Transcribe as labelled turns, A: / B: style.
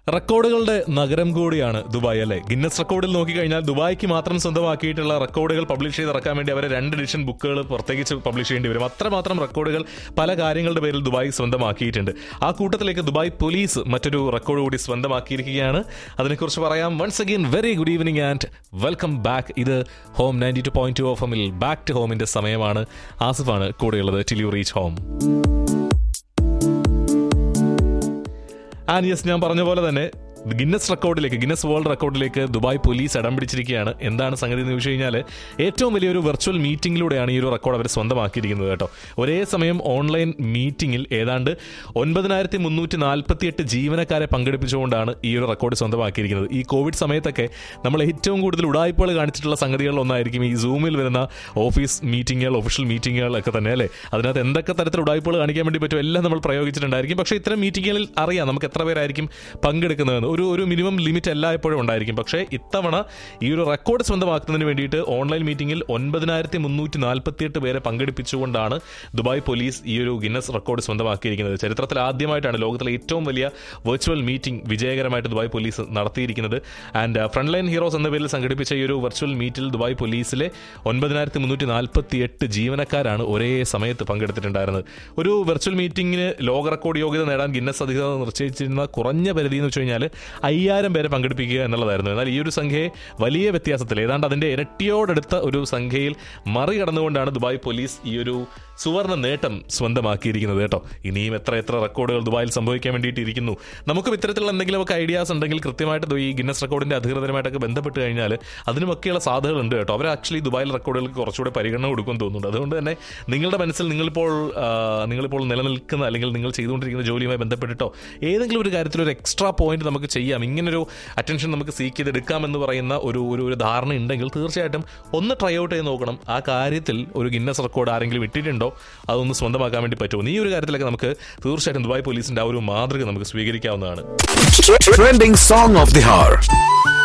A: റെക്കോർഡുകളുടെ നഗരം കൂടിയാണ് ദുബായ് അല്ലെ ഗിന്നസ് റെക്കോർഡിൽ നോക്കിക്കഴിഞ്ഞാൽ ദുബായ്ക്ക് മാത്രം സ്വന്തമാക്കിയിട്ടുള്ള റെക്കോർഡുകൾ പബ്ലിഷ് ചെയ്ത് ഇറക്കാൻ വേണ്ടി അവരെ രണ്ട് എഡിഷൻ ബുക്കുകൾ പ്രത്യേകിച്ച് പബ്ലിഷ് ചെയ്യേണ്ടി വരും അത്രമാത്രം റെക്കോർഡുകൾ പല കാര്യങ്ങളുടെ പേരിൽ ദുബായ് സ്വന്തമാക്കിയിട്ടുണ്ട് ആ കൂട്ടത്തിലേക്ക് ദുബായ് പോലീസ് മറ്റൊരു റെക്കോർഡ് കൂടി സ്വന്തമാക്കിയിരിക്കുകയാണ് അതിനെക്കുറിച്ച് പറയാം once again very good evening and welcome back ഇത് home ninety two point two F എമ്മിൽ ബാക്ക് ടു ഹോമിന്റെ സമയമാണ് ആസിഫാണ് കൂടെയുള്ളത് till you reach home and yes ഞാൻ പറഞ്ഞ പോലെ തന്നെ ഗിന്നസ് റെക്കോർഡിലേക്ക് ഗിന്നസ് വേൾഡ് റെക്കോർഡിലേക്ക് ദുബായ് പോലീസ് ഇടം പിടിച്ചിരിക്കുകയാണ് എന്താണ് സംഗതി എന്ന് ചോദിച്ചു കഴിഞ്ഞാൽ ഏറ്റവും വലിയൊരു വെർച്വൽ മീറ്റിംഗിലൂടെയാണ് ഈ ഒരു റെക്കോർഡ് അവർ സ്വന്തമാക്കിയിരിക്കുന്നത് കേട്ടോ ഒരേ സമയം ഓൺലൈൻ മീറ്റിംഗിൽ ഏതാണ്ട് ഒൻപതിനായിരത്തി മുന്നൂറ്റി നാൽപ്പത്തി എട്ട് ജീവനക്കാരെ പങ്കെടുപ്പിച്ചുകൊണ്ടാണ് ഈ ഒരു റെക്കോർഡ് സ്വന്തമാക്കിയിരിക്കുന്നത് ഈ കോവിഡ് സമയത്തൊക്കെ നമ്മൾ ഏറ്റവും കൂടുതൽ ഉടായ്പകൾ കാണിച്ചിട്ടുള്ള സംഗതികളിൽ ഒന്നായിരിക്കും ഈ സൂമിൽ വരുന്ന ഓഫീസ് മീറ്റിങ്ങുകൾ ഒഫീഷ്യൽ മീറ്റിങ്ങുകൾ ഒക്കെ തന്നെ അല്ലേ അതിനകത്ത് എന്തൊക്കെ തരത്തിൽ ഉടായ്പകൾ കാണിക്കാൻ വേണ്ടി പറ്റും എല്ലാം നമ്മൾ പ്രയോഗിച്ചിട്ടുണ്ടായിരിക്കും പക്ഷേ ഇത്തരം മീറ്റിങ്ങുകളിൽ അറിയാം നമുക്ക് എത്ര പേരായിരിക്കും പങ്കെടുക്കുന്നതെന്ന് ഒരു ഒരു മിനിമം ലിമിറ്റ് എല്ലാ എപ്പോഴും ഉണ്ടായിരിക്കും പക്ഷേ ഇത്തവണ ഈ ഒരു റെക്കോർഡ് സ്വന്തമാക്കുന്നതിന് വേണ്ടിയിട്ട് ഓൺലൈൻ മീറ്റിംഗിൽ ഒൻപതിനായിരത്തി മുന്നൂറ്റി നാൽപ്പത്തിയെട്ട് പേരെ പങ്കെടുപ്പിച്ചുകൊണ്ടാണ് ദുബായ് പോലീസ് ഈ ഒരു ഗിന്നസ് റെക്കോർഡ് സ്വന്തമാക്കിയിരിക്കുന്നത് ചരിത്രത്തിൽ ആദ്യമായിട്ടാണ് ലോകത്തിലെ ഏറ്റവും വലിയ വെർച്വൽ മീറ്റിംഗ് വിജയകരമായിട്ട് ദുബായ് പോലീസ് നടത്തിയിരിക്കുന്നത് ആൻഡ് ഫ്രണ്ട് ലൈൻ ഹീറോസ് എന്ന പേരിൽ സംഘടിപ്പിച്ച ഈ ഒരു വെർച്വൽ മീറ്റിൽ ദുബായ് പോലീസിലെ ഒൻപതിനായിരത്തി മുന്നൂറ്റി നാൽപ്പത്തി എട്ട് ജീവനക്കാരാണ് ഒരേ സമയത്ത് പങ്കെടുത്തിട്ടുണ്ടായിരുന്നത് ഒരു വെർച്വൽ മീറ്റിംഗിന് ലോക റെക്കോർഡ് യോഗ്യത നേടാൻ ഗിന്നസ് അധികൃതർ നിശ്ചയിച്ചിരുന്ന കുറഞ്ഞ പരിധി എന്ന് വെച്ച് കഴിഞ്ഞാൽ അയ്യായിരം പേരെ പങ്കെടുപ്പിക്കുക എന്നുള്ളതായിരുന്നു എന്നാൽ ഈ ഒരു സംഖ്യയെ വലിയ വ്യത്യാസത്തിൽ ഏതാണ്ട് അതിന്റെ ഇരട്ടിയോടടുത്ത ഒരു സംഖ്യയിൽ മറികടന്നുകൊണ്ടാണ് ദുബായ് പോലീസ് ഈ ഒരു സുവർണ നേട്ടം സ്വന്തമാക്കിയിരിക്കുന്നത് കേട്ടോ ഇനിയും എത്ര എത്ര റെക്കോർഡുകൾ ദുബായിൽ സംഭവിക്കാൻ വേണ്ടിയിട്ട് ഇരിക്കുന്നു നമുക്കും ഇത്തരത്തിലുള്ള എന്തെങ്കിലുമൊക്കെ ഐഡിയാസ് ഉണ്ടെങ്കിൽ കൃത്യമായിട്ട് ഈ ഗിന്നസ് റെക്കോർഡിന്റെ അധികൃതരുമായിട്ടൊക്കെ ബന്ധപ്പെട്ട് കഴിഞ്ഞാൽ അതിനുമൊക്കെയുള്ള സാധ്യതകളുണ്ട് കേട്ടോ അവർ ആക്ച്വലി ദുബായിൽ റെക്കോർഡുകൾക്ക് കുറച്ചുകൂടെ പരിഗണന കൊടുക്കുമെന്ന് തോന്നുന്നുണ്ട് അതുകൊണ്ട് തന്നെ നിങ്ങളുടെ മനസ്സിൽ നിങ്ങളിപ്പോൾ ആ, നിങ്ങളിപ്പോൾ നിലനിൽക്കുന്ന അല്ലെങ്കിൽ നിങ്ങൾ ചെയ്തുകൊണ്ടിരിക്കുന്ന ജോലിയുമായി ബന്ധപ്പെട്ടിട്ടോ ഏതെങ്കിലും ഒരു കാര്യത്തിൽ ഒരു എക്സ്ട്രാ പോയിന്റ് നമുക്ക് ചെയ്യാം ഇങ്ങനൊരു അറ്റൻഷൻ നമുക്ക് സീക്ക് ചെയ്തെടുക്കാം എന്ന് പറയുന്ന ഒരു ഒരു ഒരു ധാരണ ഉണ്ടെങ്കിൽ തീർച്ചയായിട്ടും ഒന്ന് ട്രൈ ഔട്ട് ചെയ്ത് നോക്കണം ആ കാര്യത്തിൽ ഒരു ഗിന്നസ് റെക്കോർഡ് ആരെങ്കിലും ഇട്ടിട്ടുണ്ടോ അതൊന്ന് സ്വന്തമാക്കാൻ വേണ്ടി പറ്റുമോ ഈ ഒരു കാര്യത്തിലൊക്കെ നമുക്ക് തീർച്ചയായിട്ടും ദുബായ് പോലീസിന്റെ ആ ഒരു മാതൃക നമുക്ക് സ്വീകരിക്കാവുന്നതാണ്
B: Trending song of the hour.